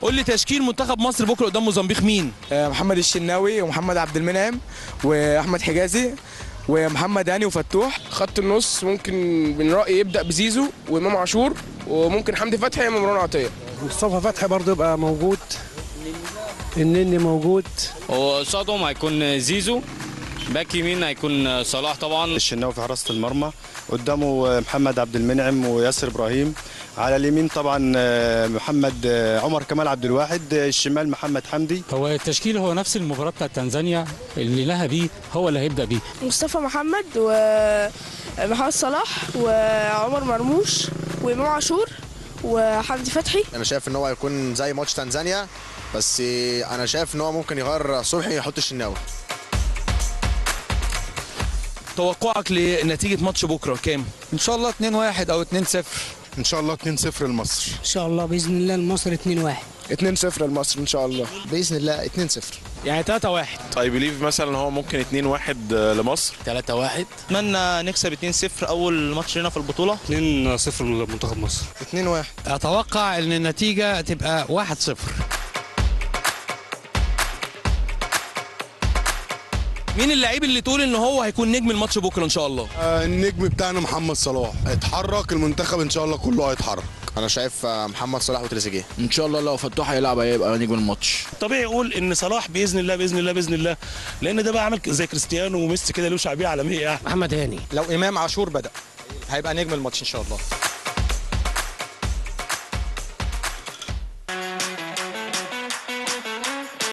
قول لي تشكيل منتخب مصر بكره قدام موزمبيق مين آه، محمد الشناوي ومحمد عبد المنعم واحمد حجازي ومحمد هاني وفتوح خط النص ممكن من رأيي يبدأ بزيزو وإمام عاشور وممكن حمدي فتحي ومروان عطية مصطفى فتحي برضه يبقى موجود النني موجود وقصادهم هيكون زيزو باك يمين هيكون صلاح طبعا الشناوي في حراسه المرمى قدامه محمد عبد المنعم وياسر ابراهيم على اليمين طبعا محمد عمر كمال عبد الواحد الشمال محمد حمدي هو التشكيل هو نفس المباراة بتاعت تنزانيا اللي لها بيه هو اللي هيبدأ بيه مصطفى محمد ومحمد صلاح وعمر مرموش وإمام عاشور وحمدي فتحي انا شايف ان هو هيكون زي ماتش تنزانيا بس انا شايف ان هو ممكن يغير صبحي يحط الشناوي توقعك لنتيجه ماتش بكره كام ان شاء الله 2-1 او 2-0 ان شاء الله 2-0 لمصر ان شاء الله باذن الله لمصر 2-1 2-0 لمصر إن شاء الله باذن الله 2-0 يعني 3-1 اي بليف مثلا هو ممكن 2-1 لمصر 3-1 اتمنى نكسب 2-0 اول ماتش لنا في البطوله 2-0 لمنتخب مصر 2-1 اتوقع ان النتيجه تبقى 1-0 مين اللعيب اللي تقول ان هو هيكون نجم الماتش بكره ان شاء الله النجم بتاعنا محمد صلاح اتحرك المنتخب ان شاء الله كله هيتحرك انا شايف محمد صلاح وتريزيجيه ان شاء الله لو فتوح هيلعب هيبقى نجم الماتش طبيعي يقول ان صلاح باذن الله باذن الله باذن الله لان ده بقى عامل زي كريستيانو وميسي كده له شعبيه عالميه يعني محمد هاني لو امام عاشور بدا هيبقى نجم الماتش ان شاء الله